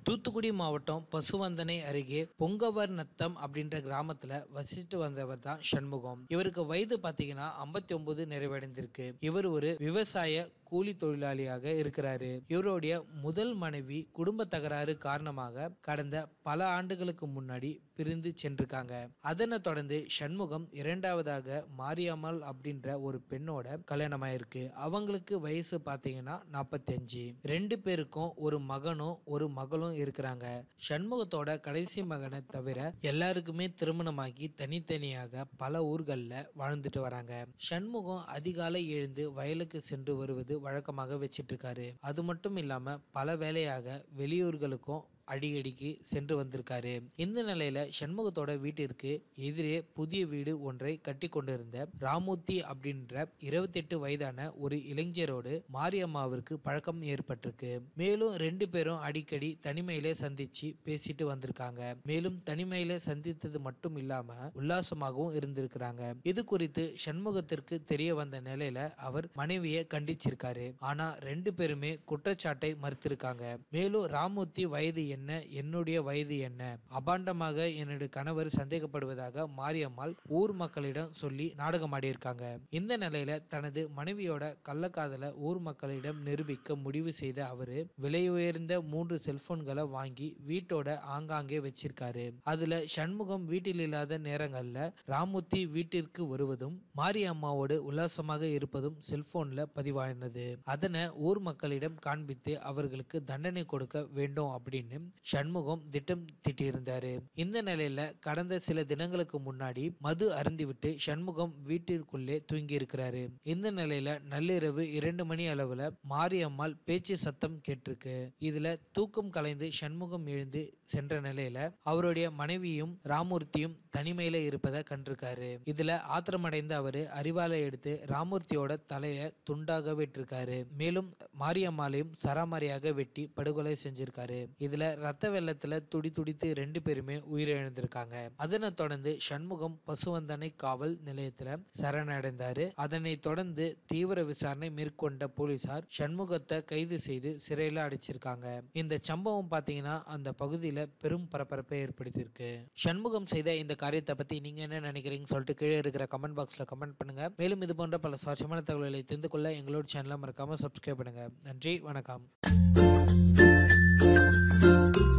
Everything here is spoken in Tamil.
தூத்துக்குடி மாவட்டம் பசுவந்தனை அருகே பொங்கவர் நத்தம் அப்படின்ற கிராமத்துல வசிச்சுட்டு வந்தவர் தான் சண்முகம் இவருக்கு வயது பாத்தீங்கன்னா ஐம்பத்தி ஒன்பது நிறைவடைந்திருக்கு இவர் ஒரு விவசாய கூலி தொழிலாளியாக இருக்கிறாரு இவருடைய முதல் மனைவி குடும்ப தகராறு காரணமாக கடந்த பல ஆண்டுகளுக்கு முன்னாடி பிரிந்து சென்றிருக்காங்க அதனை தொடர்ந்து சண்முகம் இரண்டாவதாக மாரியம்மாள் அப்படின்ற ஒரு பெண்ணோட கல்யாணம் ஆயிருக்கு அவங்களுக்கு வயசு பாத்தீங்கன்னா நாற்பத்தஞ்சு ரெண்டு பேருக்கும் ஒரு மகனும் ஒரு மகளும் இருக்கிறாங்க சண்முகத்தோட கடைசி மகனை தவிர எல்லாருக்குமே திருமணமாகி தனித்தனியாக பல ஊர்கள்ல வாழ்ந்துட்டு வராங்க சண்முகம் அதிகாலை எழுந்து வயலுக்கு சென்று வருவது வழக்கமாக வச்சிட்டு இருக்காரு அது மட்டும் இல்லாம பல வேலையாக வெளியூர்களுக்கும் அடிக்கடிக்கு சென்று வந்திருக்காரு இந்த நிலையில சண்முகத்தோட வீட்டிற்கு எதிரே புதிய வீடு ஒன்றை கட்டி கொண்டிருந்த ராமூர்த்தி அப்படின்ற இருபத்தெட்டு வயதான ஒரு இளைஞரோடு மாரியம்மாவிற்கு பழக்கம் ஏற்பட்டிருக்கு மேலும் ரெண்டு பேரும் அடிக்கடி தனிமையிலே சந்திச்சு பேசிட்டு வந்திருக்காங்க மேலும் தனிமையில சந்தித்தது மட்டும் இல்லாம உல்லாசமாகவும் இருந்திருக்கிறாங்க இது குறித்து சண்முகத்திற்கு தெரிய வந்த நிலையில அவர் மனைவியை கண்டிச்சிருக்காரு ஆனா ரெண்டு பேருமே குற்றச்சாட்டை மறுத்திருக்காங்க மேலும் ராமூர்த்தி வயது என்ன என்னுடைய வயது என்ன அபாண்டமாக என்னுடைய கணவர் சந்தேகப்படுவதாக மாரியம்மாள் ஊர் மக்களிடம் சொல்லி நாடகம் ஆடியிருக்காங்க இந்த நிலையில தனது மனைவியோட கள்ளக்காதல ஊர் மக்களிடம் நிரூபிக்க முடிவு செய்த அவரு விலை உயர்ந்த மூன்று செல்போன்களை வாங்கி வீட்டோட ஆங்காங்கே வச்சிருக்காரு அதுல சண்முகம் வீட்டில் இல்லாத நேரங்கள்ல ராமூர்த்தி வீட்டிற்கு வருவதும் மாரியம்மாவோடு உல்லாசமாக இருப்பதும் செல்போன்ல பதிவானது அதனை ஊர் மக்களிடம் காண்பித்து அவர்களுக்கு தண்டனை கொடுக்க வேண்டும் அப்படின்னு சண்முகம் திட்டம் தீட்டியிருந்தாரு இந்த நிலையில கடந்த சில தினங்களுக்கு முன்னாடி மது அருந்திவிட்டு சண்முகம் வீட்டிற்குள்ளே தூங்கி இருக்கிறாரு இந்த நிலையில நள்ளிரவு இரண்டு மணி அளவுல மாரியம்மாள் பேச்சு சத்தம் கேட்டிருக்கு இதுல தூக்கம் கலைந்து சண்முகம் எழுந்து சென்ற நிலையில அவருடைய மனைவியும் ராமூர்த்தியும் தனிமையில இருப்பதை கண்டிருக்காரு இதுல ஆத்திரமடைந்த அவரு அறிவாலை எடுத்து ராமூர்த்தியோட தலைய துண்டாக வெட்டிருக்காரு மேலும் மாரியம்மாளையும் சராமாரியாக வெட்டி படுகொலை செஞ்சிருக்காரு இதுல ரத்த வெள்ளத்துல துடி துடித்து ரெண்டு பேருமே உயிரிழந்திருக்காங்க அதனை தொடர்ந்து சண்முகம் பசுவந்தனை காவல் நிலையத்துல சரணடைந்தாரு அதனை தொடர்ந்து தீவிர விசாரணை மேற்கொண்ட போலீசார் சண்முகத்தை கைது செய்து சிறையில அடைச்சிருக்காங்க இந்த சம்பவம் பாத்தீங்கன்னா அந்த பகுதியில பெரும் பரபரப்பை ஏற்படுத்தியிருக்கு சண்முகம் செய்த இந்த காரியத்தை பத்தி நீங்க என்ன நினைக்கிறீங்க சொல்லிட்டு கீழே இருக்கிற கமெண்ட் பாக்ஸ்ல கமெண்ட் பண்ணுங்க மேலும் இது போன்ற பல சுவாரஸ்யமான தகவல்களை தெரிந்து கொள்ள எங்களோட சேனலை மறக்காம சப்ஸ்கிரைப் பண்ணுங்க நன்றி வணக்கம்